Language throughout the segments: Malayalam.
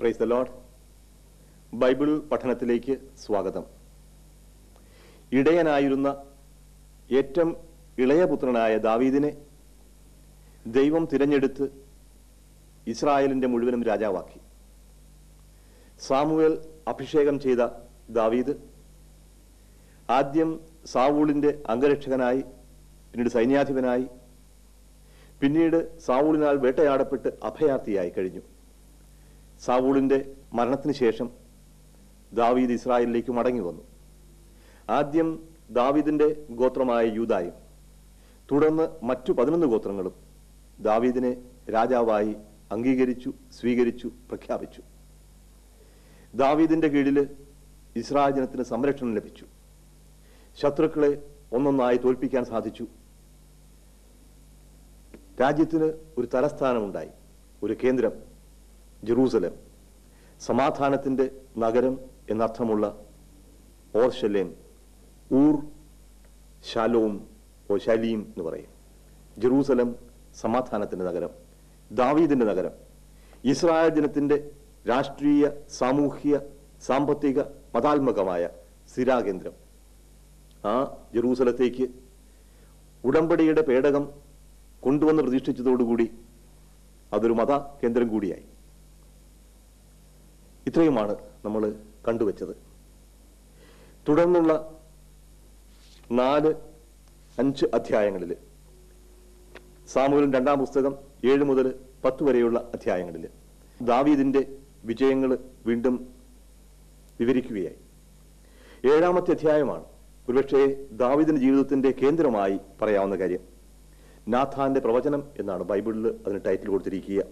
പ്രൈസ് ദ ലോഡ് ബൈബിൾ പഠനത്തിലേക്ക് സ്വാഗതം ഇടയനായിരുന്ന ഏറ്റവും ഇളയ പുത്രനായ ദാവീദിനെ ദൈവം തിരഞ്ഞെടുത്ത് ഇസ്രായേലിന്റെ മുഴുവനും രാജാവാക്കി സാമുവേൽ അഭിഷേകം ചെയ്ത ദാവീദ് ആദ്യം സാവൂളിന്റെ അംഗരക്ഷകനായി പിന്നീട് സൈന്യാധിപനായി പിന്നീട് സാവൂളിനാൽ വേട്ടയാടപ്പെട്ട് അഭയാർത്ഥിയായി കഴിഞ്ഞു സാവൂളിന്റെ മരണത്തിന് ശേഷം ദാവീദ് ഇസ്രായേലിലേക്ക് മടങ്ങി വന്നു ആദ്യം ദാവീദിന്റെ ഗോത്രമായ യൂതായും തുടർന്ന് മറ്റു പതിനൊന്ന് ഗോത്രങ്ങളും ദാവീദിനെ രാജാവായി അംഗീകരിച്ചു സ്വീകരിച്ചു പ്രഖ്യാപിച്ചു ദാവീദിന്റെ കീഴില് ഇസ്രായേൽ ജനത്തിന് സംരക്ഷണം ലഭിച്ചു ശത്രുക്കളെ ഒന്നൊന്നായി തോൽപ്പിക്കാൻ സാധിച്ചു രാജ്യത്തിന് ഒരു തലസ്ഥാനമുണ്ടായി ഒരു കേന്ദ്രം ജെറൂസലം സമാധാനത്തിന്റെ നഗരം എന്നർത്ഥമുള്ള ഓർഷലേം ഊർ ശാലോം ഓ ശലീം എന്ന് പറയും ജെറൂസലം സമാധാനത്തിന്റെ നഗരം ദാവീദിന്റെ നഗരം ഇസ്രായേൽ ജനത്തിന്റെ രാഷ്ട്രീയ സാമൂഹ്യ സാമ്പത്തിക മതാത്മകമായ സ്ഥിരാകേന്ദ്രം ആ ജെറൂസലത്തേക്ക് ഉടമ്പടിയുടെ പേടകം കൊണ്ടുവന്ന് പ്രതിഷ്ഠിച്ചതോടുകൂടി അതൊരു മത കേന്ദ്രം കൂടിയായി ഇത്രയുമാണ് നമ്മൾ കണ്ടുവച്ചത് തുടർന്നുള്ള നാല് അഞ്ച് അധ്യായങ്ങളിൽ സാമൂഹ്യം രണ്ടാം പുസ്തകം ഏഴ് മുതൽ പത്ത് വരെയുള്ള അധ്യായങ്ങളിൽ ദാവീദിന്റെ വിജയങ്ങൾ വീണ്ടും വിവരിക്കുകയായി ഏഴാമത്തെ അധ്യായമാണ് ഒരുപക്ഷെ ദാവീദിന്റെ ജീവിതത്തിന്റെ കേന്ദ്രമായി പറയാവുന്ന കാര്യം നാഥാന്റെ പ്രവചനം എന്നാണ് ബൈബിളിൽ അതിന് ടൈറ്റിൽ കൊടുത്തിരിക്കുക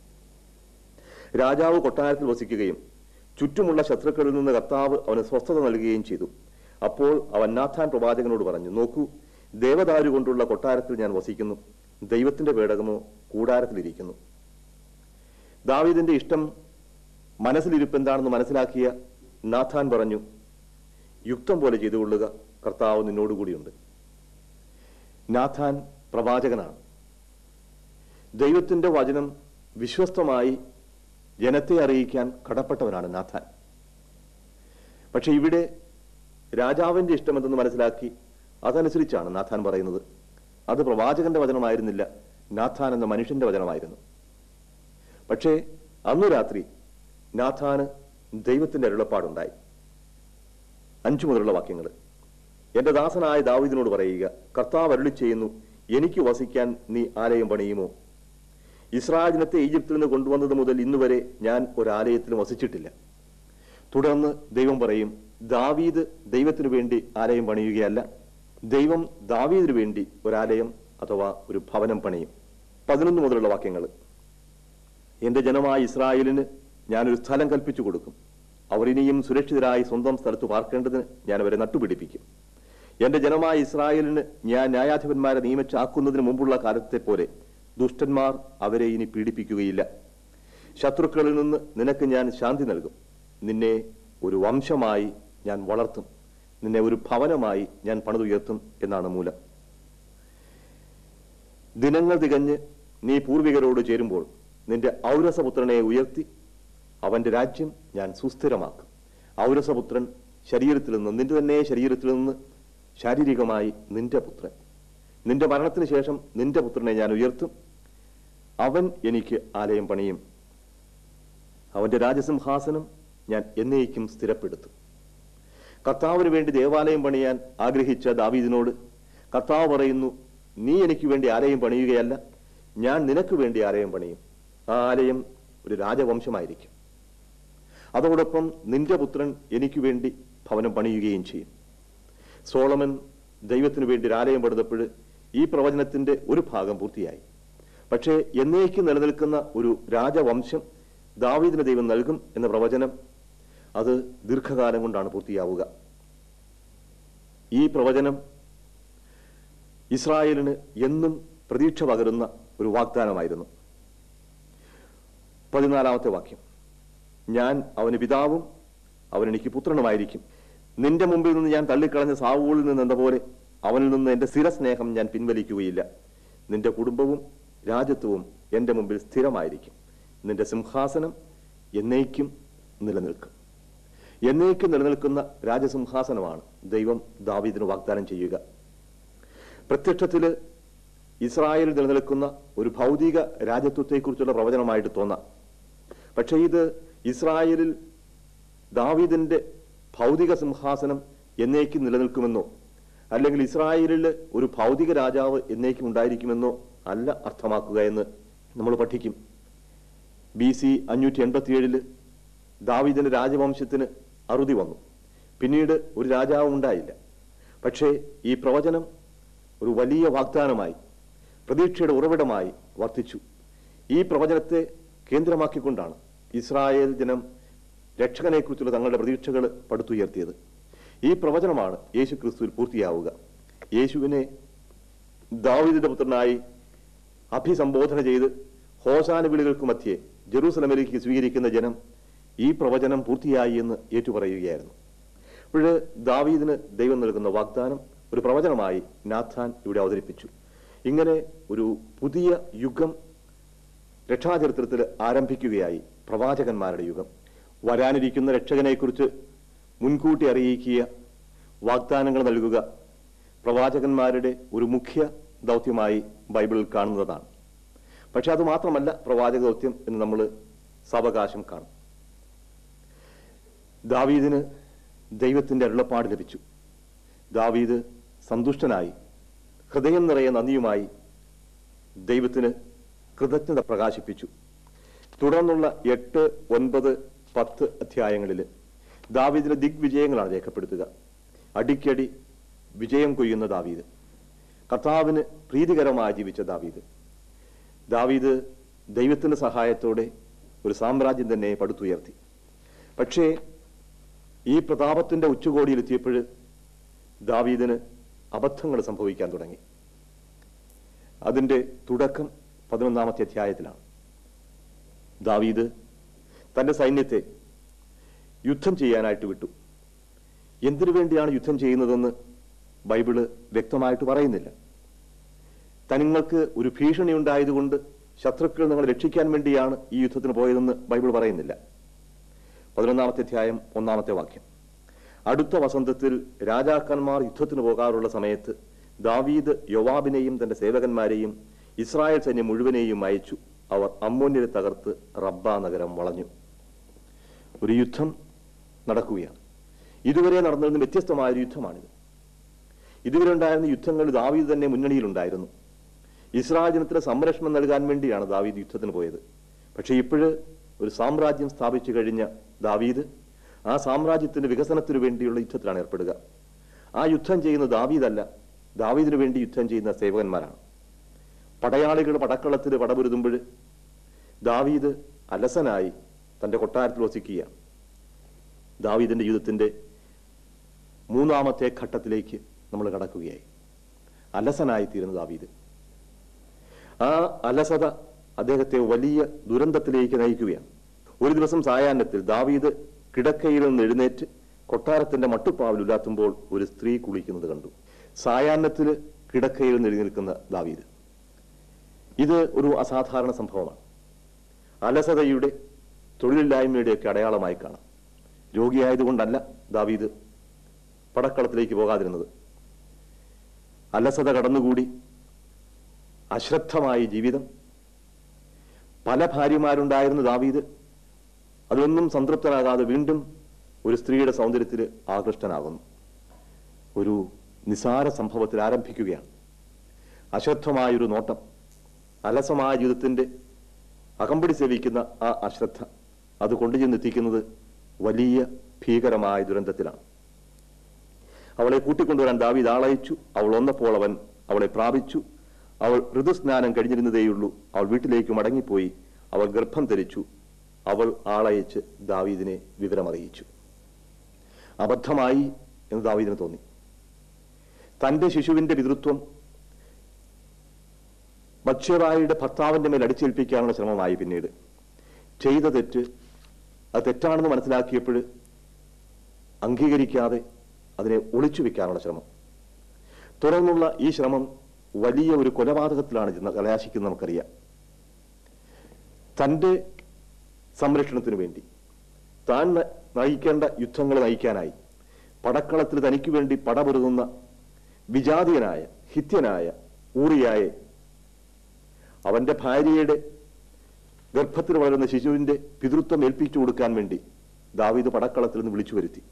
രാജാവ് കൊട്ടാരത്തിൽ വസിക്കുകയും ചുറ്റുമുള്ള ശത്രുക്കളിൽ നിന്ന് കർത്താവ് അവന് സ്വസ്ഥത നൽകുകയും ചെയ്തു അപ്പോൾ അവൻ നാഥാൻ പ്രവാചകനോട് പറഞ്ഞു നോക്കൂ ദേവദാരു കൊണ്ടുള്ള കൊട്ടാരത്തിൽ ഞാൻ വസിക്കുന്നു ദൈവത്തിന്റെ പേടകമോ കൂടാരത്തിലിരിക്കുന്നു ദാവീദിന്റെ ഇഷ്ടം മനസ്സിലിരിപ്പ് എന്താണെന്ന് മനസ്സിലാക്കിയ നാഥാൻ പറഞ്ഞു യുക്തം പോലെ ചെയ്തുകൊള്ളുക കർത്താവ് നിന്നോടുകൂടിയുണ്ട് നാഥാൻ പ്രവാചകനാണ് ദൈവത്തിന്റെ വചനം വിശ്വസ്തമായി ജനത്തെ അറിയിക്കാൻ കടപ്പെട്ടവനാണ് നാഥാൻ പക്ഷെ ഇവിടെ രാജാവിന്റെ ഇഷ്ടമെന്തെന്ന് മനസ്സിലാക്കി അതനുസരിച്ചാണ് നാഥാൻ പറയുന്നത് അത് പ്രവാചകന്റെ വചനമായിരുന്നില്ല നാഥാൻ എന്ന മനുഷ്യന്റെ വചനമായിരുന്നു പക്ഷേ അന്നു രാത്രി നാഥാന് ദൈവത്തിന്റെ അരുളപ്പാടുണ്ടായി അഞ്ചു മുതലുള്ള വാക്യങ്ങൾ എന്റെ ദാസനായ ദാവീദിനോട് പറയുക കർത്താവ് അരുളി ചെയ്യുന്നു എനിക്ക് വസിക്കാൻ നീ ആലയം പണിയുമോ ഇസ്രായേൽ ജനത്തെ ഈജിപ്തിൽ നിന്ന് കൊണ്ടുവന്നത് മുതൽ ഇന്നുവരെ ഞാൻ ഒരാലയത്തിലും വസിച്ചിട്ടില്ല തുടർന്ന് ദൈവം പറയും ദാവീദ് ദൈവത്തിനു വേണ്ടി ആലയം പണിയുകയല്ല ദൈവം ദാവീദിനു വേണ്ടി ഒരാലയം അഥവാ ഒരു ഭവനം പണിയും പതിനൊന്ന് മുതലുള്ള വാക്യങ്ങൾ എന്റെ ജനമായ ഇസ്രായേലിന് ഞാനൊരു സ്ഥലം കൽപ്പിച്ചു കൊടുക്കും അവർ ഇനിയും സുരക്ഷിതരായി സ്വന്തം സ്ഥലത്ത് പാർക്കേണ്ടതിന് ഞാൻ അവരെ നട്ടുപിടിപ്പിക്കും എന്റെ ജനമായ ഇസ്രായേലിന് ഞാൻ ന്യായാധിപന്മാരെ നിയമിച്ചാക്കുന്നതിന് മുമ്പുള്ള കാലത്തെ പോലെ ദുഷ്ടന്മാർ അവരെ ഇനി പീഡിപ്പിക്കുകയില്ല ശത്രുക്കളിൽ നിന്ന് നിനക്ക് ഞാൻ ശാന്തി നൽകും നിന്നെ ഒരു വംശമായി ഞാൻ വളർത്തും നിന്നെ ഒരു ഭവനമായി ഞാൻ പണിതുയർത്തും എന്നാണ് മൂലം ദിനങ്ങൾ തികഞ്ഞ് നീ പൂർവികരോട് ചേരുമ്പോൾ നിന്റെ ഔരസപുത്രനെ ഉയർത്തി അവന്റെ രാജ്യം ഞാൻ സുസ്ഥിരമാക്കും ഔരസപുത്രൻ ശരീരത്തിൽ നിന്ന് നിന്റെ തന്നെ ശരീരത്തിൽ നിന്ന് ശാരീരികമായി നിന്റെ പുത്രൻ നിന്റെ മരണത്തിന് ശേഷം നിന്റെ പുത്രനെ ഞാൻ ഉയർത്തും അവൻ എനിക്ക് ആലയം പണിയും അവന്റെ രാജസിംഹാസനം ഞാൻ എന്നേക്കും സ്ഥിരപ്പെടുത്തും കർത്താവിന് വേണ്ടി ദേവാലയം പണിയാൻ ആഗ്രഹിച്ച ദാവീദിനോട് കർത്താവ് പറയുന്നു നീ എനിക്ക് വേണ്ടി ആലയം പണിയുകയല്ല ഞാൻ നിനക്ക് വേണ്ടി ആലയം പണിയും ആ ആലയം ഒരു രാജവംശമായിരിക്കും അതോടൊപ്പം നിന്റെ പുത്രൻ എനിക്ക് വേണ്ടി ഭവനം പണിയുകയും ചെയ്യും സോളമൻ ദൈവത്തിനു വേണ്ടി ഒരു ആലയം പണിതപ്പോൾ ഈ പ്രവചനത്തിന്റെ ഒരു ഭാഗം പൂർത്തിയായി പക്ഷേ എന്നേക്ക് നിലനിൽക്കുന്ന ഒരു രാജവംശം ദാവീദിന് ദൈവം നൽകും എന്ന പ്രവചനം അത് ദീർഘകാലം കൊണ്ടാണ് പൂർത്തിയാവുക ഈ പ്രവചനം ഇസ്രായേലിന് എന്നും പ്രതീക്ഷ പകരുന്ന ഒരു വാഗ്ദാനമായിരുന്നു പതിനാലാമത്തെ വാക്യം ഞാൻ അവന് പിതാവും അവൻ എനിക്ക് പുത്രനുമായിരിക്കും നിന്റെ മുമ്പിൽ നിന്ന് ഞാൻ തള്ളിക്കളഞ്ഞ സാവൂളിൽ നിന്ന് എന്ന പോലെ അവനിൽ നിന്ന് എന്റെ സ്ഥിരസ്നേഹം ഞാൻ പിൻവലിക്കുകയില്ല നിന്റെ കുടുംബവും രാജ്യത്വവും എന്റെ മുമ്പിൽ സ്ഥിരമായിരിക്കും നിന്റെ സിംഹാസനം എന്നേക്കും നിലനിൽക്കും എന്നേക്കും നിലനിൽക്കുന്ന രാജസിംഹാസനമാണ് ദൈവം ദാവീദിന് വാഗ്ദാനം ചെയ്യുക പ്രത്യക്ഷത്തിൽ ഇസ്രായേലിൽ നിലനിൽക്കുന്ന ഒരു ഭൗതിക രാജ്യത്വത്തെക്കുറിച്ചുള്ള പ്രവചനമായിട്ട് തോന്നാം പക്ഷേ ഇത് ഇസ്രായേലിൽ ദാവീദിന്റെ ഭൗതിക സിംഹാസനം എന്നേക്കും നിലനിൽക്കുമെന്നോ അല്ലെങ്കിൽ ഇസ്രായേലിൽ ഒരു ഭൗതിക രാജാവ് എന്നേക്കും ഉണ്ടായിരിക്കുമെന്നോ അല്ല അർത്ഥമാക്കുക എന്ന് നമ്മൾ പഠിക്കും ബി സി അഞ്ഞൂറ്റി എൺപത്തിയേഴില് ദാവീദിന്റെ രാജവംശത്തിന് അറുതി വന്നു പിന്നീട് ഒരു രാജാവ് ഉണ്ടായില്ല പക്ഷേ ഈ പ്രവചനം ഒരു വലിയ വാഗ്ദാനമായി പ്രതീക്ഷയുടെ ഉറവിടമായി വർത്തിച്ചു ഈ പ്രവചനത്തെ കേന്ദ്രമാക്കിക്കൊണ്ടാണ് ഇസ്രായേൽ ജനം രക്ഷകനെക്കുറിച്ചുള്ള തങ്ങളുടെ പ്രതീക്ഷകൾ പടുത്തുയർത്തിയത് ഈ പ്രവചനമാണ് യേശു ക്രിസ്തുവിൽ പൂർത്തിയാവുക യേശുവിനെ ദാവീദിന്റെ പുത്രനായി അഭിസംബോധന ചെയ്ത് ഹോസാന വിളികൾക്ക് മധ്യേ ജെറൂസലമിലേക്ക് സ്വീകരിക്കുന്ന ജനം ഈ പ്രവചനം പൂർത്തിയായി എന്ന് ഏറ്റുപറയുകയായിരുന്നു അപ്പോൾ ദാവീദിന് ദൈവം നൽകുന്ന വാഗ്ദാനം ഒരു പ്രവചനമായി നാഥാൻ ഇവിടെ അവതരിപ്പിച്ചു ഇങ്ങനെ ഒരു പുതിയ യുഗം രക്ഷാചരിത്രത്തിൽ ആരംഭിക്കുകയായി പ്രവാചകന്മാരുടെ യുഗം വരാനിരിക്കുന്ന രക്ഷകനെക്കുറിച്ച് മുൻകൂട്ടി അറിയിക്കുക വാഗ്ദാനങ്ങൾ നൽകുക പ്രവാചകന്മാരുടെ ഒരു മുഖ്യ ദൗത്യമായി ബൈബിളിൽ കാണുന്നതാണ് പക്ഷെ അത് മാത്രമല്ല പ്രവാചക ദൗത്യം എന്ന് നമ്മൾ സാവകാശം കാണും ദാവീദിന് ദൈവത്തിന്റെ അരുളപ്പാട് ലഭിച്ചു ദാവീദ് സന്തുഷ്ടനായി ഹൃദയം നിറയെ നന്ദിയുമായി ദൈവത്തിന് കൃതജ്ഞത പ്രകാശിപ്പിച്ചു തുടർന്നുള്ള എട്ട് ഒൻപത് പത്ത് അധ്യായങ്ങളിൽ ദാവീദിന്റെ ദിഗ്വിജയങ്ങളാണ് രേഖപ്പെടുത്തുക അടിക്കടി വിജയം കൊയ്യുന്ന ദാവീദ് കർത്താവിന് പ്രീതികരമായി ജീവിച്ച ദാവീദ് ദാവീദ് ദൈവത്തിന്റെ സഹായത്തോടെ ഒരു സാമ്രാജ്യം തന്നെ പടുത്തുയർത്തി പക്ഷേ ഈ പ്രതാപത്തിന്റെ ഉച്ചകോടിയിലെത്തിയപ്പോൾ ദാവീദിന് അബദ്ധങ്ങൾ സംഭവിക്കാൻ തുടങ്ങി അതിന്റെ തുടക്കം പതിനൊന്നാമത്തെ അധ്യായത്തിലാണ് ദാവീദ് തന്റെ സൈന്യത്തെ യുദ്ധം ചെയ്യാനായിട്ട് വിട്ടു എന്തിനു വേണ്ടിയാണ് യുദ്ധം ചെയ്യുന്നതെന്ന് ബൈബിള് വ്യക്തമായിട്ട് പറയുന്നില്ല തനിങ്ങൾക്ക് ഒരു ഭീഷണി ഉണ്ടായതുകൊണ്ട് ശത്രുക്കൾ നിങ്ങളെ രക്ഷിക്കാൻ വേണ്ടിയാണ് ഈ യുദ്ധത്തിന് പോയതെന്ന് ബൈബിൾ പറയുന്നില്ല പതിനൊന്നാമത്തെ അധ്യായം ഒന്നാമത്തെ വാക്യം അടുത്ത വസന്തത്തിൽ രാജാക്കന്മാർ യുദ്ധത്തിന് പോകാറുള്ള സമയത്ത് ദാവീദ് യോവാബിനെയും തന്റെ സേവകന്മാരെയും ഇസ്രായേൽ സൈന്യം മുഴുവനെയും അയച്ചു അവർ അമ്മോന്യരെ തകർത്ത് റബ്ബ നഗരം വളഞ്ഞു ഒരു യുദ്ധം നടക്കുകയാണ് ഇതുവരെ നടന്നതിന് വ്യത്യസ്തമായ ഒരു യുദ്ധമാണിത് ഇതുവരെ ഉണ്ടായിരുന്ന യുദ്ധങ്ങളിൽ ദാവീദ് തന്നെ മുന്നണിയിലുണ്ടായിരുന്നു ഇസ്രായേൽ ജനത്തിന് സംരക്ഷണം നൽകാൻ വേണ്ടിയാണ് ദാവീദ് യുദ്ധത്തിന് പോയത് പക്ഷേ ഇപ്പോഴ് ഒരു സാമ്രാജ്യം സ്ഥാപിച്ചു കഴിഞ്ഞ ദാവീദ് ആ സാമ്രാജ്യത്തിന്റെ വികസനത്തിനു വേണ്ടിയുള്ള യുദ്ധത്തിലാണ് ഏർപ്പെടുക ആ യുദ്ധം ചെയ്യുന്ന ദാവീദല്ല ദാവീദിനു വേണ്ടി യുദ്ധം ചെയ്യുന്ന സേവകന്മാരാണ് പടയാളികൾ പടക്കളത്തിൽ പടപൊരുതുമ്പോൾ ദാവീദ് അലസനായി തന്റെ കൊട്ടാരത്തിൽ വസിക്കുകയാണ് ദാവീദിന്റെ ജീവിതത്തിന്റെ മൂന്നാമത്തെ ഘട്ടത്തിലേക്ക് നമ്മൾ കടക്കുകയായി അലസനായി തീരുന്ന ദാവീദ് ആ അലസത അദ്ദേഹത്തെ വലിയ ദുരന്തത്തിലേക്ക് നയിക്കുകയാണ് ഒരു ദിവസം സായാഹ്നത്തിൽ ദാവീദ് കിടക്കയിൽ നിന്ന് എഴുന്നേറ്റ് കൊട്ടാരത്തിന്റെ മട്ടുപ്പാവിൽ ഉലാത്തുമ്പോൾ ഒരു സ്ത്രീ കുളിക്കുന്നത് കണ്ടു സായാഹ്നത്തിൽ കിടക്കയിൽ നിന്ന് എഴുന്നേൽക്കുന്ന ദാവീദ് ഇത് ഒരു അസാധാരണ സംഭവമാണ് അലസതയുടെ തൊഴിലില്ലായ്മയുടെയൊക്കെ അടയാളമായി കാണാം രോഗിയായതുകൊണ്ടല്ല ദാവീദ് പടക്കളത്തിലേക്ക് പോകാതിരുന്നത് അലസത കടന്നുകൂടി അശ്രദ്ധമായി ജീവിതം പല ഭാര്യമാരുണ്ടായിരുന്ന ദാവീദ് അതൊന്നും സംതൃപ്തനാകാതെ വീണ്ടും ഒരു സ്ത്രീയുടെ സൗന്ദര്യത്തിൽ ആകൃഷ്ടനാകുന്നു ഒരു നിസാര സംഭവത്തിൽ ആരംഭിക്കുകയാണ് അശ്രദ്ധമായൊരു നോട്ടം അലസമായ ജീവിതത്തിന്റെ അകമ്പടി സേവിക്കുന്ന ആ അശ്രദ്ധ അത് കൊണ്ടുചെന്നെത്തിക്കുന്നത് വലിയ ഭീകരമായ ദുരന്തത്തിലാണ് അവളെ കൂട്ടിക്കൊണ്ടുവരാൻ ദാവീദ് ആളയച്ചു അവൾ വന്നപ്പോൾ അവൻ അവളെ പ്രാപിച്ചു അവൾ ഋതുസ്നാനം കഴിഞ്ഞിരുന്നതേയുള്ളൂ അവൾ വീട്ടിലേക്ക് മടങ്ങിപ്പോയി അവൾ ഗർഭം ധരിച്ചു അവൾ ആളയച്ച് ദാവീദിനെ വിവരമറിയിച്ചു അബദ്ധമായി എന്ന് ദാവീദിന് തോന്നി തന്റെ ശിശുവിന്റെ പിതൃത്വം ബത്ഷേബായിയുടെ ഭർത്താവിന്റെ മേൽ അടിച്ചേൽപ്പിക്കാനുള്ള ശ്രമമായി പിന്നീട് ചെയ്ത തെറ്റ് അത് തെറ്റാണെന്ന് മനസ്സിലാക്കിയപ്പോൾ അംഗീകരിക്കാതെ അതിനെ ഒളിച്ചു വെക്കാനുള്ള ശ്രമം തുടർന്നുള്ള ഈ ശ്രമം വലിയ ഒരു കൊലപാതകത്തിലാണ് ചെന്ന് കലാശിക്കുന്നത് നമുക്കറിയാം തന്റെ സംരക്ഷണത്തിനു വേണ്ടി താൻ ന- നയിക്കേണ്ട യുദ്ധങ്ങൾ നയിക്കാനായി പടക്കളത്തിൽ തനിക്ക് വേണ്ടി പടപൊരുതുന്ന വിജാതീയനായ ഹിത്യനായ ഊറിയായെ അവന്റെ ഭാര്യയുടെ ഗർഭത്തിൽ വളരുന്ന ശിശുവിന്റെ പിതൃത്വം ഏൽപ്പിച്ചു കൊടുക്കാൻ വേണ്ടി ദാവീദ് പടക്കളത്തിൽ നിന്ന് വിളിച്ചു വരുത്തി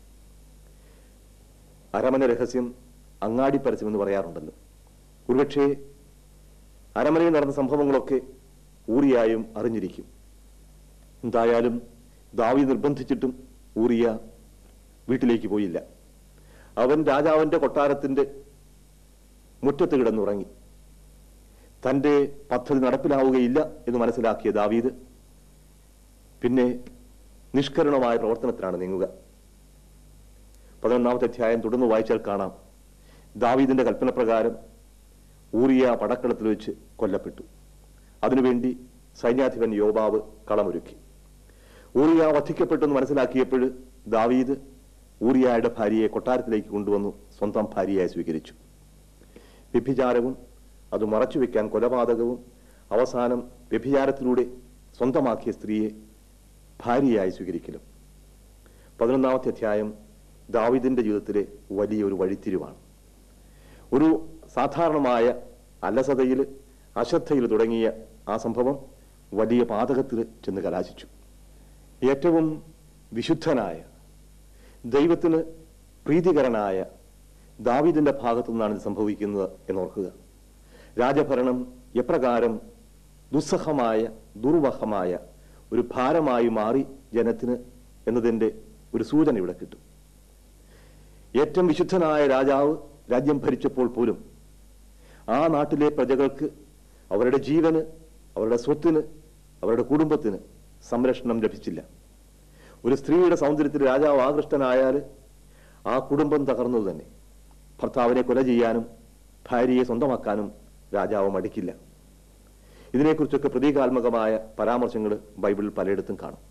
അരമന രഹസ്യം അങ്ങാടി പരസ്യം എന്ന് പറയാറുണ്ടല്ലോ ഒരുപക്ഷേ അരമനയിൽ നടന്ന സംഭവങ്ങളൊക്കെ ഊറിയായും അറിഞ്ഞിരിക്കും എന്തായാലും ദാവി നിർബന്ധിച്ചിട്ടും ഊറിയ വീട്ടിലേക്ക് പോയില്ല അവൻ രാജാവിന്റെ കൊട്ടാരത്തിന്റെ മുറ്റത്ത് കിടന്നുറങ്ങി തന്റെ പദ്ധതി നടപ്പിലാവുകയില്ല എന്ന് മനസ്സിലാക്കിയ ദാവീദ് പിന്നെ നിഷ്കരുണമായ പ്രവർത്തനത്തിലാണ് നീങ്ങുക പതിനൊന്നാമത്തെ അധ്യായം തുടർന്ന് വായിച്ചാൽ കാണാം ദാവീദിന്റെ കൽപ്പന പ്രകാരം ഊറിയ പടക്കളത്തിൽ വെച്ച് കൊല്ലപ്പെട്ടു അതിനുവേണ്ടി സൈന്യാധിപൻ യോബാവ് കളമൊരുക്കി ഊറിയ വധിക്കപ്പെട്ടു എന്ന് മനസ്സിലാക്കിയപ്പോൾ ദാവീദ് ഊറിയായുടെ ഭാര്യയെ കൊട്ടാരത്തിലേക്ക് കൊണ്ടുവന്നു സ്വന്തം ഭാര്യയായി സ്വീകരിച്ചു വ്യഭിചാരവും അത് മറച്ചുവെക്കാൻ കൊലപാതകവും അവസാനം വ്യഭിചാരത്തിലൂടെ സ്വന്തമാക്കിയ സ്ത്രീയെ ഭാര്യയായി സ്വീകരിക്കലും പതിനൊന്നാമത്തെ അധ്യായം ദാവിദിന്റെ ജീവിതത്തിലെ വലിയൊരു വഴിത്തിരിവാണ് ഒരു സാധാരണമായ അലസതയിൽ അശ്രദ്ധയിൽ തുടങ്ങിയ ആ സംഭവം വലിയ പാതകത്തിൽ ചെന്ന് കലാശിച്ചു ഏറ്റവും വിശുദ്ധനായ ദൈവത്തിന് പ്രീതികരനായ ദാവീദിന്റെ ഭാഗത്തു നിന്നാണ് ഇത് സംഭവിക്കുന്നത് എന്നോർക്കുക രാജഭരണം എപ്രകാരം ദുസ്സഹമായ ദുർവഹമായ ഒരു ഭാരമായി മാറി ജനത്തിന് എന്നതിന്റെ ഒരു സൂചന ഇവിടെ കിട്ടും ഏറ്റവും വിശുദ്ധനായ രാജാവ് രാജ്യം ഭരിച്ചപ്പോൾ പോലും ആ നാട്ടിലെ പ്രജകൾക്ക് അവരുടെ ജീവന് അവരുടെ സ്വത്തിന് അവരുടെ കുടുംബത്തിന് സംരക്ഷണം ലഭിച്ചില്ല ഒരു സ്ത്രീയുടെ സൗന്ദര്യത്തിൽ രാജാവ് ആകൃഷ്ടനായാൽ ആ കുടുംബം തകർന്നത് തന്നെ ഭർത്താവിനെ കൊല ചെയ്യാനും ഭാര്യയെ സ്വന്തമാക്കാനും രാജാവ് മടിക്കില്ല ഇതിനെക്കുറിച്ചൊക്കെ പ്രതീകാത്മകമായ പരാമർശങ്ങൾ ബൈബിളിൽ പലയിടത്തും കാണും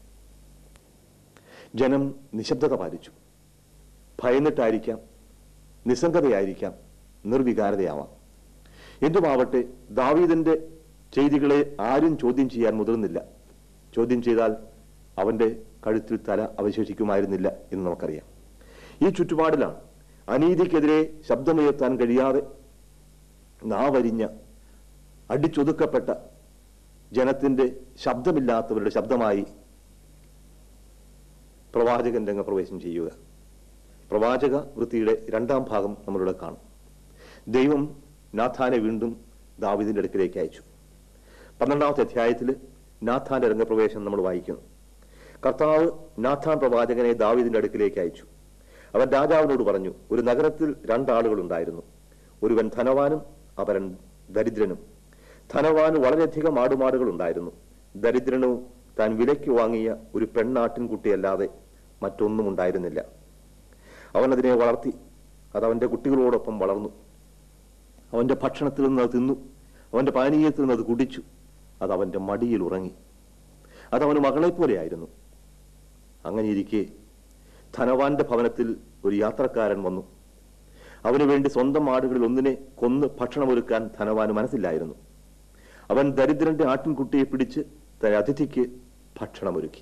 ജനം നിശബ്ദത പാലിച്ചു ഭയന്നിട്ടായിരിക്കാം നിസ്സംഗതയായിരിക്കാം നിർവികാരതയാവാം എന്തുമാവട്ടെ ദാവീദിന്റെ ചെയ്തികളെ ആരും ചോദ്യം ചെയ്യാൻ മുതിർന്നില്ല ചോദ്യം ചെയ്താൽ അവന്റെ കഴുത്തിൽ തല അവശേഷിക്കുമായിരുന്നില്ല എന്ന് നമുക്കറിയാം ഈ ചുറ്റുപാടിലാണ് അനീതിക്കെതിരെ ശബ്ദമുയർത്താൻ കഴിയാതെ നാവരിഞ്ഞ അടിച്ചൊതുക്കപ്പെട്ട ജനത്തിന്റെ ശബ്ദമില്ലാത്തവരുടെ ശബ്ദമായി പ്രവാചകൻ രംഗപ്രവേശം ചെയ്യുക പ്രവാചക വൃത്തിയുടെ രണ്ടാം ഭാഗം നമ്മളിവിടെ കാണും ദൈവം നാഥാനെ വീണ്ടും ദാവിദിന്റെ അടുക്കിലേക്ക് അയച്ചു പന്ത്രണ്ടാമത്തെ അധ്യായത്തിൽ നാഥാന്റെ രംഗപ്രവേശം നമ്മൾ വായിക്കുന്നു കർത്താവ് നാഥാൻ പ്രവാചകനെ ദാവീദിന്റെ അടുക്കിലേക്ക് അയച്ചു അവൻ രാജാവിനോട് പറഞ്ഞു ഒരു നഗരത്തിൽ രണ്ടാളുകൾ ഉണ്ടായിരുന്നു ഒരുവൻ ധനവാനും അവരൻ ദരിദ്രനും ധനവാന് വളരെയധികം ആടുമാടുകൾ ഉണ്ടായിരുന്നു ദരിദ്രനു താൻ വിലയ്ക്ക് വാങ്ങിയ ഒരു പെണ്ണാട്ടിൻകുട്ടിയല്ലാതെ മറ്റൊന്നും ഉണ്ടായിരുന്നില്ല അവൻ അതിനെ വളർത്തി അത് അവന്റെ കുട്ടികളോടൊപ്പം വളർന്നു അവന്റെ ഭക്ഷണത്തിൽ നിന്ന് അത് തിന്നു അവന്റെ പാനീയത്തിൽ നിന്ന് അത് കുടിച്ചു അത് അവന്റെ മടിയിൽ ഉറങ്ങി അത് അവന് മകളെ പോലെയായിരുന്നു അങ്ങനെ ഇരിക്കെ ധനവാന്റെ ഭവനത്തിൽ ഒരു യാത്രക്കാരൻ വന്നു അവന് വേണ്ടി സ്വന്തം ആടുകളിൽ ഒന്നിനെ കൊന്ന് ഭക്ഷണമൊരുക്കാൻ ധനവാന് മനസ്സില്ലായിരുന്നു അവൻ ദരിദ്രന്റെ ആട്ടിൻകുട്ടിയെ പിടിച്ച് തന്റെ അതിഥിക്ക് ഭക്ഷണമൊരുക്കി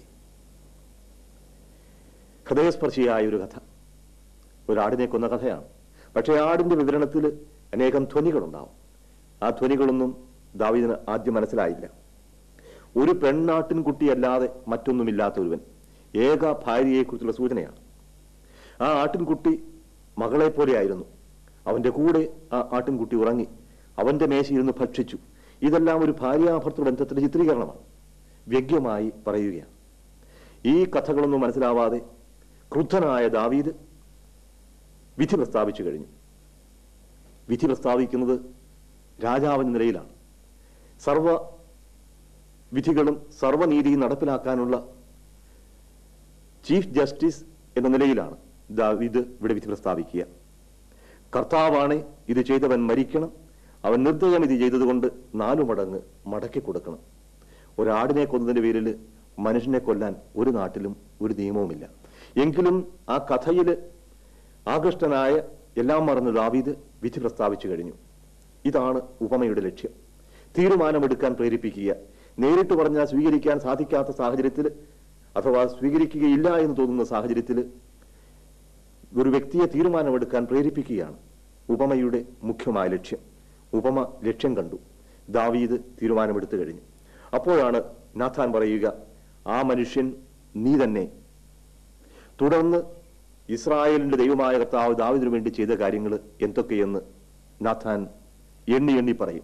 ഹൃദയസ്പർശിയായ ഒരു കഥ ഒരാടിനെ കൊന്ന കഥയാണ് പക്ഷേ ആടിന്റെ വിവരണത്തിൽ അനേകം ധ്വനികളുണ്ടാവും ആ ധ്വനികളൊന്നും ദാവീദിന് ആദ്യം മനസ്സിലായില്ല ഒരു പെണ്ണാട്ടിൻകുട്ടിയല്ലാതെ മറ്റൊന്നുമില്ലാത്ത ഒരുവൻ ഏക ഭാര്യയെക്കുറിച്ചുള്ള സൂചനയാണ് ആ ആട്ടിൻകുട്ടി മകളെ പോലെയായിരുന്നു അവന്റെ കൂടെ ആ ആട്ടിൻകുട്ടി ഉറങ്ങി അവന്റെ മേശയിരുന്ന് ഭക്ഷിച്ചു ഇതെല്ലാം ഒരു ഭാര്യാഭർത്തൃ ബന്ധത്തിന്റെ ചിത്രീകരണമാണ് വ്യഗ്യമായി പറയുകയാണ് ഈ കഥകളൊന്നും മനസ്സിലാവാതെ ക്രുദ്ധനായ ദാവീദ് വിധി പ്രസ്താവിച്ചു കഴിഞ്ഞു വിധി പ്രസ്താവിക്കുന്നത് രാജാവിന്റെ നിലയിലാണ് സർവ വിധികളും സർവനീതിയും നടപ്പിലാക്കാനുള്ള ചീഫ് ജസ്റ്റിസ് എന്ന നിലയിലാണ് ദാവീദ് ഇവിടെ വിധി പ്രസ്താവിക്കുക കർത്താവാണ് ഇത് ചെയ്തവൻ മരിക്കണം അവൻ നിർദ്ദയം ഇത് ചെയ്തതുകൊണ്ട് നാലു മടങ്ങ് മടക്കി കൊടുക്കണം ഒരാടിനെ കൊന്നതിന്റെ പേരിൽ മനുഷ്യനെ കൊല്ലാൻ ഒരു നാട്ടിലും ഒരു നിയമവുമില്ല എങ്കിലും ആ കഥയിൽ ആകൃഷ്ടനായ എല്ലാം മറന്ന് ദാവീദ് വിധി പ്രസ്താവിച്ചു കഴിഞ്ഞു ഇതാണ് ഉപമയുടെ ലക്ഷ്യം തീരുമാനമെടുക്കാൻ പ്രേരിപ്പിക്കുക നേരിട്ട് പറഞ്ഞാൽ സ്വീകരിക്കാൻ സാധിക്കാത്ത സാഹചര്യത്തിൽ അഥവാ സ്വീകരിക്കുകയില്ല എന്ന് തോന്നുന്ന സാഹചര്യത്തിൽ ഒരു വ്യക്തിയെ തീരുമാനമെടുക്കാൻ പ്രേരിപ്പിക്കുകയാണ് ഉപമയുടെ മുഖ്യമായ ലക്ഷ്യം ഉപമ ലക്ഷ്യം കണ്ടു ദാവീദ് തീരുമാനമെടുത്തു കഴിഞ്ഞു അപ്പോഴാണ് നാഥാൻ പറയുക ആ മനുഷ്യൻ നീ തന്നെ തുടർന്ന് ഇസ്രായേലിന്റെ ദൈവമായ കർത്താവ് ദാവിദിനു വേണ്ടി ചെയ്ത കാര്യങ്ങൾ എന്തൊക്കെയെന്ന് നാഥാൻ എണ്ണി എണ്ണി പറയും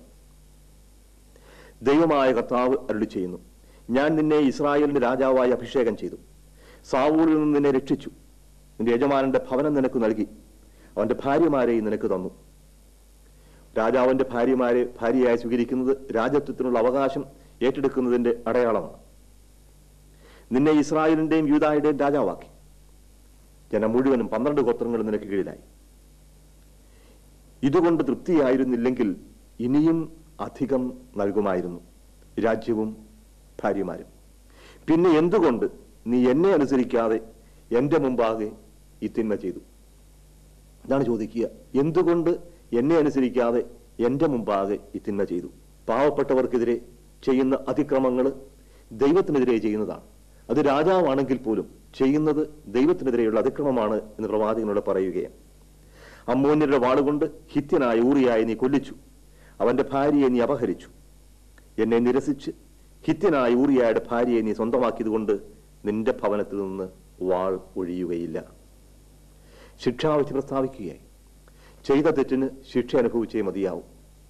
ദൈവമായ കർത്താവ് അരുളി ചെയ്യുന്നു ഞാൻ നിന്നെ ഇസ്രായേലിന്റെ രാജാവായി അഭിഷേകം ചെയ്തു സാവൂളിൽ നിന്ന് നിന്നെ രക്ഷിച്ചു നിന്റെ യജമാനന്റെ ഭവനം നിനക്ക് നൽകി അവന്റെ ഭാര്യമാരെയും നിനക്ക് തന്നു രാജാവിന്റെ ഭാര്യമാരെ ഭാര്യയായി സ്വീകരിക്കുന്നത് രാജത്വത്തിനുള്ള അവകാശം ഏറ്റെടുക്കുന്നതിന്റെ അടയാളമാണ് നിന്നെ ഇസ്രായേലിന്റെയും യൂതായുടെയും രാജാവാക്കി ജനം മുഴുവനും പന്ത്രണ്ട് ഗോത്രങ്ങളും നിനക്ക് കീഴിലായി ഇതുകൊണ്ട് തൃപ്തിയായിരുന്നില്ലെങ്കിൽ ഇനിയും അധികം നൽകുമായിരുന്നു രാജ്യവും ഭാര്യമാരും പിന്നെ എന്തുകൊണ്ട് നീ എന്നെ അനുസരിക്കാതെ എന്റെ മുമ്പാകെ ഈ തിന്മ ചെയ്തു ഇതാണ് ചോദിക്കുക എന്തുകൊണ്ട് എന്നെ അനുസരിക്കാതെ എന്റെ മുമ്പാകെ ഈ തിന്മ ചെയ്തു പാവപ്പെട്ടവർക്കെതിരെ ചെയ്യുന്ന അതിക്രമങ്ങൾ ദൈവത്തിനെതിരെ ചെയ്യുന്നതാണ് അത് രാജാവാണെങ്കിൽ പോലും ചെയ്യുന്നത് ദൈവത്തിനെതിരെയുള്ള അതിക്രമമാണ് എന്ന് പ്രവാചകനോട് പറയുകയാണ് അമ്മോന്യരുടെ വാളുകൊണ്ട് ഹിത്യനായ ഊറിയായി നീ കൊല്ലിച്ചു അവന്റെ ഭാര്യയെ നീ അപഹരിച്ചു എന്നെ നിരസിച്ച് ഹിത്യനായ ഊറിയായുടെ ഭാര്യയെ നീ സ്വന്തമാക്കിയതുകൊണ്ട് നിന്റെ ഭവനത്തിൽ നിന്ന് വാൾ ഒഴിയുകയില്ല ശിക്ഷാവിധി പ്രസ്താവിക്കുകയായി ചെയ്ത തെറ്റിന് ശിക്ഷ അനുഭവിച്ചേ മതിയാവും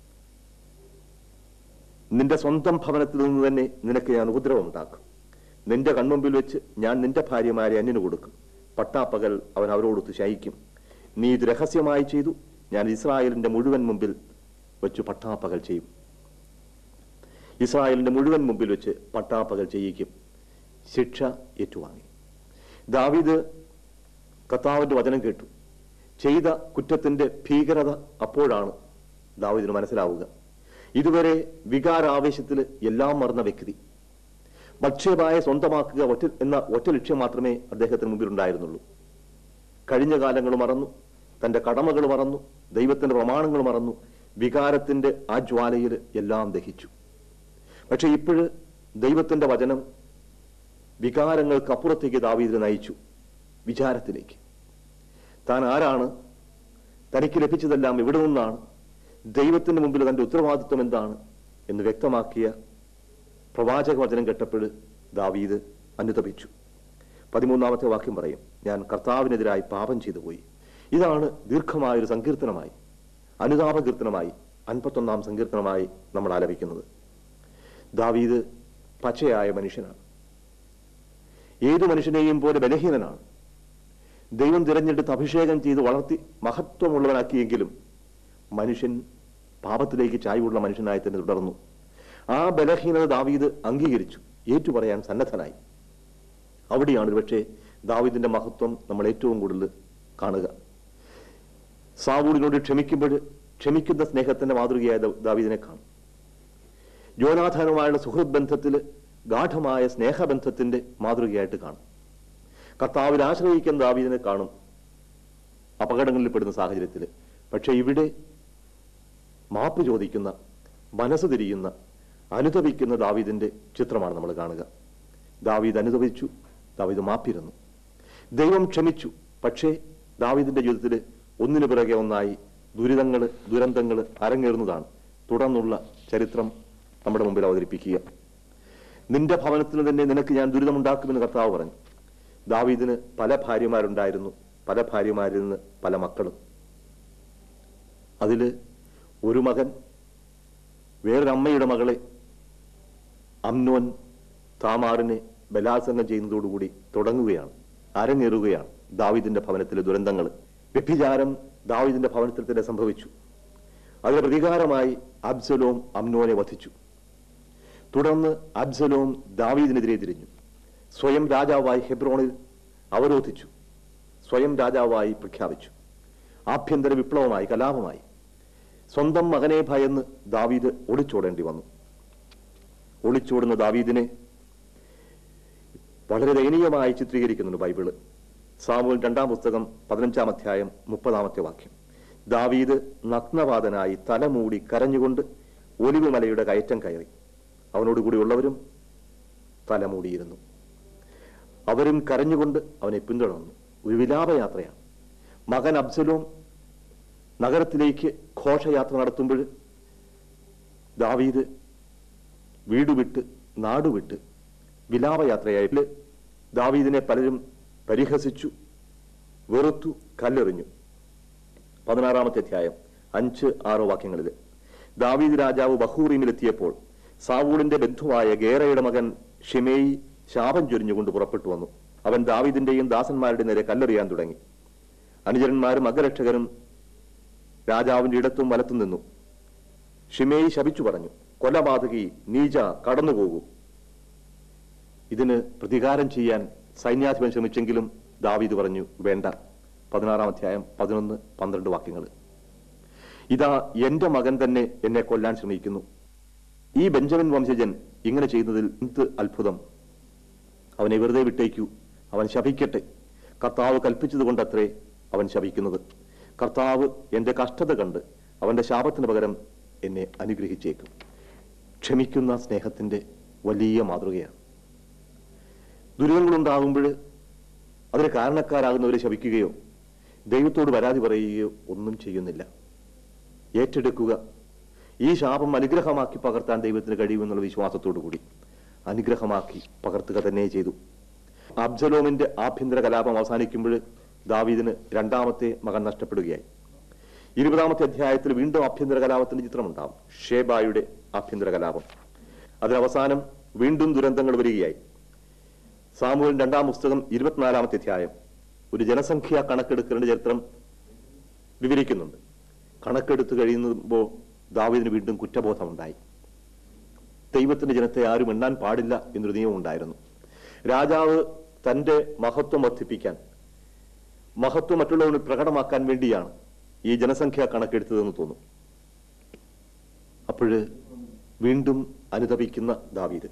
നിന്റെ സ്വന്തം ഭവനത്തിൽ നിന്ന് തന്നെ നിനക്ക് ഞാൻ ഉപദ്രവം ഉണ്ടാക്കും നിന്റെ കൺമുമ്പിൽ വെച്ച് ഞാൻ നിന്റെ ഭാര്യമാരെ അന്യന് കൊടുക്കും പട്ടാപ്പകൽ അവൻ അവരോടൊത്ത് ശയിക്കും നീ ഇത് രഹസ്യമായി ചെയ്തു ഞാൻ ഇസ്രായേലിന്റെ മുഴുവൻ മുമ്പിൽ വെച്ച് പട്ടാപ്പകൽ ചെയ്യും ഇസ്രായേലിന്റെ മുഴുവൻ മുമ്പിൽ വെച്ച് പട്ടാപ്പകൽ ചെയ്യിക്കും ശിക്ഷ ഏറ്റുവാങ്ങി ദാവീദ് കർത്താവിന്റെ വചനം കേട്ടു ചെയ്ത കുറ്റത്തിന്റെ ഭീകരത അപ്പോഴാണ് ദാവീദിന് മനസ്സിലാവുക ഇതുവരെ വികാരാവേശത്തിൽ എല്ലാം മറന്ന വ്യക്തി ഭക്ഷ്യമായ സ്വന്തമാക്കുക ഒറ്റ എന്ന ഒറ്റ ലക്ഷ്യം മാത്രമേ അദ്ദേഹത്തിന് മുമ്പിൽ ഉണ്ടായിരുന്നുള്ളൂ കഴിഞ്ഞ കാലങ്ങൾ മറന്നു തന്റെ കടമകൾ മറന്നു ദൈവത്തിന്റെ പ്രമാണങ്ങൾ മറന്നു വികാരത്തിന്റെ ആ ജ്വാലയിൽ എല്ലാം ദഹിച്ചു പക്ഷെ ഇപ്പോഴ് ദൈവത്തിന്റെ വചനം വികാരങ്ങൾക്കപ്പുറത്തേക്ക് ദാവീദിനെ നയിച്ചു വിചാരത്തിലേക്ക് താൻ ആരാണ് തനിക്ക് ലഭിച്ചതെല്ലാം എവിടെ നിന്നാണ് ദൈവത്തിന്റെ മുമ്പിൽ തന്റെ ഉത്തരവാദിത്വം എന്താണ് എന്ന് വ്യക്തമാക്കിയ പ്രവാചക വചനം കേട്ടപ്പോൾ ദാവീദ് അനുതപിച്ചു പതിമൂന്നാമത്തെ വാക്യം പറയും ഞാൻ കർത്താവിനെതിരായി പാപം ചെയ്തു പോയി ഇതാണ് ദീർഘമായൊരു സങ്കീർത്തനമായി അനുതാപ കീർത്തനമായി അൻപത്തൊന്നാം സങ്കീർത്തനമായി നമ്മൾ ആലപിക്കുന്നത് ദാവീദ് പച്ചയായ മനുഷ്യനാണ് ഏതു മനുഷ്യനെയും പോലെ ബലഹീനനാണ് ദൈവം തിരഞ്ഞെടുത്ത് അഭിഷേകം ചെയ്ത് വളർത്തി മഹത്വമുള്ളവനാക്കിയെങ്കിലും മനുഷ്യൻ പാപത്തിലേക്ക് ചായ്വുള്ള മനുഷ്യനായി തന്നെ തുടർന്നു ആ ബലഹീനത ദാവീദ് അംഗീകരിച്ചു ഏറ്റുപറയാൻ സന്നദ്ധനായി അവിടെയാണ് ഒരുപക്ഷെ ദാവീദിന്റെ മഹത്വം നമ്മൾ ഏറ്റവും കൂടുതൽ കാണുക സാവൂളിനോട് ക്ഷമിക്കുമ്പോൾ ക്ഷമിക്കുന്ന സ്നേഹത്തിന്റെ മാതൃകയായ ദാ- ദാവീദിനെ കാണും യോനാഥാനുമായുള്ള സുഹൃത് ബന്ധത്തിൽ ഗാഠമായ സ്നേഹബന്ധത്തിന്റെ മാതൃകയായിട്ട് കാണും കർത്താവിൽ ആശ്രയിക്കുന്ന ദാവീദിനെ കാണും അപകടങ്ങളിൽ പെടുന്ന സാഹചര്യത്തിൽ പക്ഷെ ഇവിടെ മാപ്പ് ചോദിക്കുന്ന മനസ്സ് തിരിയുന്ന അനുതപിക്കുന്ന ദാവീദിന്റെ ചിത്രമാണ് നമ്മൾ കാണുക ദാവീദ് അനുതപിച്ചു ദാവീദ് മാപ്പിരുന്നു ദൈവം ക്ഷമിച്ചു പക്ഷേ ദാവീദിന്റെ ജീവിതത്തിൽ ഒന്നിനു പിറകെ ഒന്നായി ദുരിതങ്ങൾ ദുരന്തങ്ങൾ അരങ്ങേറുന്നതാണ് തുടർന്നുള്ള ചരിത്രം നമ്മുടെ മുമ്പിൽ അവതരിപ്പിക്കുക നിന്റെ ഭവനത്തിൽ തന്നെ നിനക്ക് ഞാൻ ദുരിതമുണ്ടാക്കുമെന്ന് കർത്താവ് പറഞ്ഞു ദാവീദിന് പല ഭാര്യമാരുണ്ടായിരുന്നു പല ഭാര്യമാരിൽ നിന്ന് പല മക്കളും അതില് ഒരു മകൻ വേറൊരമ്മയുടെ മകളെ അമ്നോൻ താമാറിനെ ബലാത്സംഗം ചെയ്യുന്നതോടുകൂടി തുടങ്ങുകയാണ് അരങ്ങേറുകയാണ് ദാവീദിന്റെ ഭവനത്തിലെ ദുരന്തങ്ങൾ വ്യഭിചാരം ദാവീദിന്റെ ഭവനത്തിൽ തന്നെ സംഭവിച്ചു അതിന് പ്രതികാരമായി അബ്സലോം അമ്നോനെ വധിച്ചു തുടർന്ന് അബ്സലോം ദാവീദിനെതിരെ തിരിഞ്ഞു സ്വയം രാജാവായി ഹെബ്രോണിൽ അവരോധിച്ചു സ്വയം രാജാവായി പ്രഖ്യാപിച്ചു ആഭ്യന്തര വിപ്ലവമായി കലാപമായി സ്വന്തം മകനെ ഭയന്ന് ദാവീദ് ഒളിച്ചോടേണ്ടി വന്നു ഒളിച്ചോടുന്ന ദാവീദിനെ വളരെ ദയനീയമായി ചിത്രീകരിക്കുന്നുണ്ട് ബൈബിള് സാമൂൽ രണ്ടാം പുസ്തകം പതിനഞ്ചാം അധ്യായം മുപ്പതാമത്തെ വാക്യം ദാവീദ് നഗ്നവാദനായി തലമൂടി കരഞ്ഞുകൊണ്ട് ഒലിവ് മലയുടെ കയറ്റം കയറി അവനോടുകൂടി ഉള്ളവരും തലമൂടിയിരുന്നു അവരും കരഞ്ഞുകൊണ്ട് അവനെ പിന്തുടർന്നു ഒരു വിലാപയാത്രയാണ് മകൻ അബ്സലോം നഗരത്തിലേക്ക് ഘോഷയാത്ര നടത്തുമ്പോൾ ദാവീദ് വീട് വിട്ട് നാടുവിട്ട് വിലാപയാത്രയായിട്ട് ദാവീദിനെ പലരും പരിഹസിച്ചു വെറുത്തു കല്ലെറിഞ്ഞു പതിനാറാമത്തെ അധ്യായം അഞ്ച് ആറ് വാക്യങ്ങളിൽ ദാവീദ് രാജാവ് ബഹൂറിമിലെത്തിയപ്പോൾ സാവൂളിന്റെ ബന്ധുവായ ഗേറയുടെ മകൻ ഷിമേയി ശാപം ചൊരിഞ്ഞുകൊണ്ട് പുറപ്പെട്ടു വന്നു അവൻ ദാവീദിന്റെയും ദാസന്മാരുടെ നേരെ കല്ലെറിയാൻ തുടങ്ങി അനുചരന്മാരും അംഗരക്ഷകരും രാജാവിന്റെ ഇടത്തും വലത്തും നിന്നു ഷിമേയി ശപിച്ചു പറഞ്ഞു കൊലപാതകി നീജ കടന്നുപോകൂ ഇതിന് പ്രതികാരം ചെയ്യാൻ സൈന്യാധിപൻ ശ്രമിച്ചെങ്കിലും ദാവീദ് പറഞ്ഞു വേണ്ട പതിനാറാം അധ്യായം പതിനൊന്ന് പന്ത്രണ്ട് വാക്യങ്ങൾ ഇതാ എന്റെ മകൻ തന്നെ എന്നെ കൊല്ലാൻ ശ്രമിക്കുന്നു ഈ ബെഞ്ചമിൻ വംശജൻ ഇങ്ങനെ ചെയ്യുന്നതിൽ എന്ത് അത്ഭുതം അവനെ വെറുതെ വിട്ടേക്കൂ അവൻ ശപിക്കട്ടെ കർത്താവ് കൽപ്പിച്ചത് കൊണ്ടത്രേ അവൻ ശപിക്കുന്നത് കർത്താവ് എന്റെ കഷ്ടത കണ്ട് അവന്റെ ശാപത്തിന് പകരം എന്നെ അനുഗ്രഹിച്ചേക്കും ക്ഷമിക്കുന്ന സ്നേഹത്തിന്റെ വലിയ മാതൃകയാണ് ദുരിതങ്ങളുണ്ടാകുമ്പോൾ അതിന് കാരണക്കാരാകുന്നവരെ ശപിക്കുകയോ ദൈവത്തോട് പരാതി പറയുകയോ ഒന്നും ചെയ്യുന്നില്ല ഏറ്റെടുക്കുക ഈ ശാപം അനുഗ്രഹമാക്കി പകർത്താൻ ദൈവത്തിന് കഴിയുമെന്നുള്ള വിശ്വാസത്തോടു കൂടി അനുഗ്രഹമാക്കി പകർത്തുക തന്നെ ചെയ്തു അബ്സലോമിന്റെ ആഭ്യന്തര കലാപം അവസാനിക്കുമ്പോൾ ദാവീദിന് രണ്ടാമത്തെ മകൻ നഷ്ടപ്പെടുകയായി ഇരുപതാമത്തെ അധ്യായത്തിൽ വീണ്ടും ആഭ്യന്തര കലാപത്തിന്റെ ചിത്രമുണ്ടാവും ഷേബായുടെ ആഭ്യന്തര കലാപം അതിനവസാനം വീണ്ടും ദുരന്തങ്ങൾ വരികയായി സാമൂഹ്യൻ രണ്ടാം പുസ്തകം ഇരുപത്തിനാലാമത്തെ അധ്യായം ഒരു ജനസംഖ്യാ കണക്കെടുക്കലിന്റെ ചരിത്രം വിവരിക്കുന്നുണ്ട് കണക്കെടുത്ത് കഴിയുമ്പോൾ ദാവീദിന് വീണ്ടും കുറ്റബോധമുണ്ടായി ദൈവത്തിന്റെ ജനത്തെ ആരും എണ്ണാൻ പാടില്ല എന്നൊരു നിയമം ഉണ്ടായിരുന്നു രാജാവ് തന്റെ മഹത്വം വർദ്ധിപ്പിക്കാൻ മഹത്വം മറ്റുള്ളവരിൽ പ്രകടമാക്കാൻ വേണ്ടിയാണ് ഈ ജനസംഖ്യ കണക്കെടുത്തതെന്ന് തോന്നും അപ്പോഴ് വീണ്ടും അനുതപിക്കുന്ന ദാവീദ്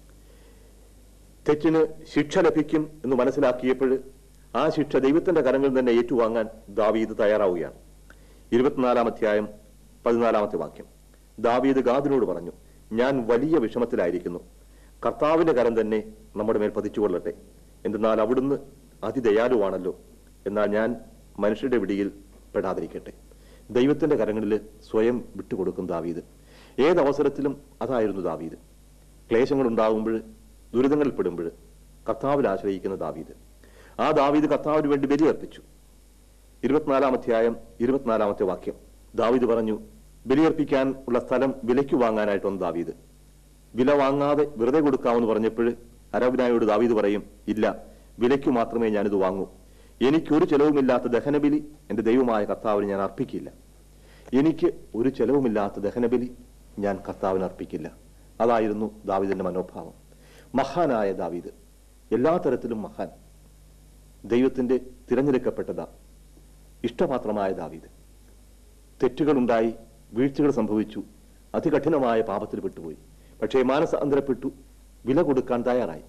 തെറ്റിന് ശിക്ഷ ലഭിക്കും എന്ന് മനസ്സിലാക്കിയപ്പോൾ ആ ശിക്ഷ ദൈവത്തിന്റെ കരങ്ങളിൽ തന്നെ ഏറ്റുവാങ്ങാൻ ദാവീദ് തയ്യാറാവുകയാണ് ഇരുപത്തിനാലാം അധ്യായം പതിനാലാമത്തെ വാക്യം ദാവീദ് ഗാദിനോട് പറഞ്ഞു ഞാൻ വലിയ വിഷമത്തിലായിരിക്കുന്നു കർത്താവിന്റെ കരം തന്നെ നമ്മുടെ മേൽ പതിച്ചുകൊള്ളട്ടെ എന്തെന്നാൽ അവിടുന്ന് അതിദയാലുവാണല്ലോ എന്നാൽ ഞാൻ മനുഷ്യരുടെ പിടിയിൽ പെടാതിരിക്കട്ടെ ദൈവത്തിന്റെ കരങ്ങളിൽ സ്വയം വിട്ടുകൊടുക്കും ദാവീദ് ഏതവസരത്തിലും അതായിരുന്നു ദാവീദ് ക്ലേശങ്ങൾ ഉണ്ടാകുമ്പോൾ ദുരിതങ്ങളിൽ പെടുമ്പോൾ കർത്താവിൽ ആശ്രയിക്കുന്ന ദാവീദ് ആ ദാവീദ് കർത്താവിന് വേണ്ടി ബലിയർപ്പിച്ചു ഇരുപത്തിനാലാം അധ്യായം ഇരുപത്തിനാലാമത്തെ വാക്യം ദാവീദ് പറഞ്ഞു ബലിയർപ്പിക്കാൻ ഉള്ള സ്ഥലം വിലയ്ക്ക് വാങ്ങാനായിട്ട് വന്നു ദാവീദ് വില വാങ്ങാതെ വെറുതെ കൊടുക്കാമെന്ന് പറഞ്ഞപ്പോൾ അരവിനായോട് ദാവീദ് പറയും ഇല്ല വിലയ്ക്ക് മാത്രമേ ഞാനിത് വാങ്ങൂ എനിക്കൊരു ചെലവുമില്ലാത്ത ദഹനബലി എന്റെ ദൈവമായ കർത്താവിന് ഞാൻ അർപ്പിക്കില്ല എനിക്ക് ഒരു ചെലവുമില്ലാത്ത ദഹനബലി ഞാൻ കർത്താവിന് അർപ്പിക്കില്ല അതായിരുന്നു ദാവീദിന്റെ മനോഭാവം മഹാനായ ദാവീദ് എല്ലാ തരത്തിലും മഹാൻ ദൈവത്തിന്റെ തിരഞ്ഞെടുക്കപ്പെട്ടതാ ഇഷ്ടപാത്രമായ ദാവീദ് തെറ്റുകളുണ്ടായി വീഴ്ചകൾ സംഭവിച്ചു അതികഠിനമായ പാപത്തിൽ പെട്ടുപോയി പക്ഷേ മാനസാന്തരപ്പെട്ടു വില കൊടുക്കാൻ തയ്യാറായി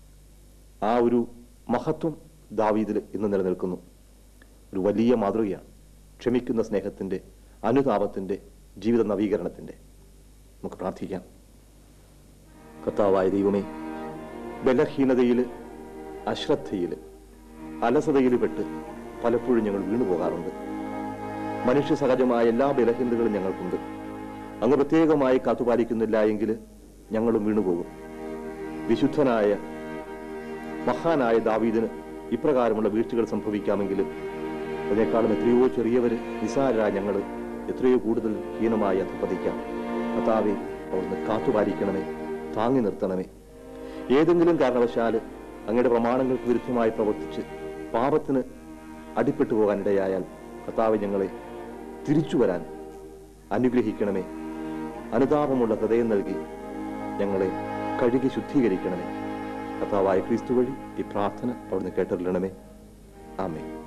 ആ ഒരു മഹത്വം ദാവീദിൽ ഇന്ന് നിലനിൽക്കുന്നു ഒരു വലിയ മാതൃകയാണ് ക്ഷമിക്കുന്ന സ്നേഹത്തിന്റെ അനുതാപത്തിന്റെ ജീവിത നവീകരണത്തിന്റെ നമുക്ക് പ്രാർത്ഥിക്കാം കർത്താവായ ദൈവമേ ബലഹീനതയിൽ അശ്രദ്ധയിൽ അലസതയിൽ പെട്ട് പലപ്പോഴും ഞങ്ങൾ വീണു പോകാറുണ്ട് മനുഷ്യ സഹജമായ എല്ലാ ബലഹീനതകളും ഞങ്ങൾക്കുണ്ട് അങ്ങ് പ്രത്യേകമായി കാത്തുപാലിക്കുന്നില്ല എങ്കിൽ ഞങ്ങളും വീണുപോകും വിശുദ്ധനായ മഹാനായ ദാവീദിന് ഇപ്രകാരമുള്ള വീഴ്ചകൾ സംഭവിക്കാമെങ്കിലും അതിനേക്കാളും എത്രയോ ചെറിയവര് നിസാരരായ ഞങ്ങൾ എത്രയോ കൂടുതൽ ഹീനമായി അധപ്പതിക്കാം കർത്താവെ അവിടുന്ന് കാത്തുപാലിക്കണമേ താങ്ങി നിർത്തണമേ ഏതെങ്കിലും കാരണവശാൽ അങ്ങയുടെ പ്രമാണങ്ങൾക്ക് വിരുദ്ധമായി പ്രവർത്തിച്ച് പാപത്തിന് അടിപ്പെട്ടു പോകാൻ ഇടയായാൽ കർത്താവ് ഞങ്ങളെ തിരിച്ചു വരാൻ അനുഗ്രഹിക്കണമേ അനുതാപമുള്ള ഹൃദയം നൽകി ഞങ്ങളെ കഴുകി ശുദ്ധീകരിക്കണമേ കർത്താവായ ക്രിസ്തു വഴി ഈ പ്രാർത്ഥന അവിടുന്ന് കേട്ടറിയണമേ ആമേ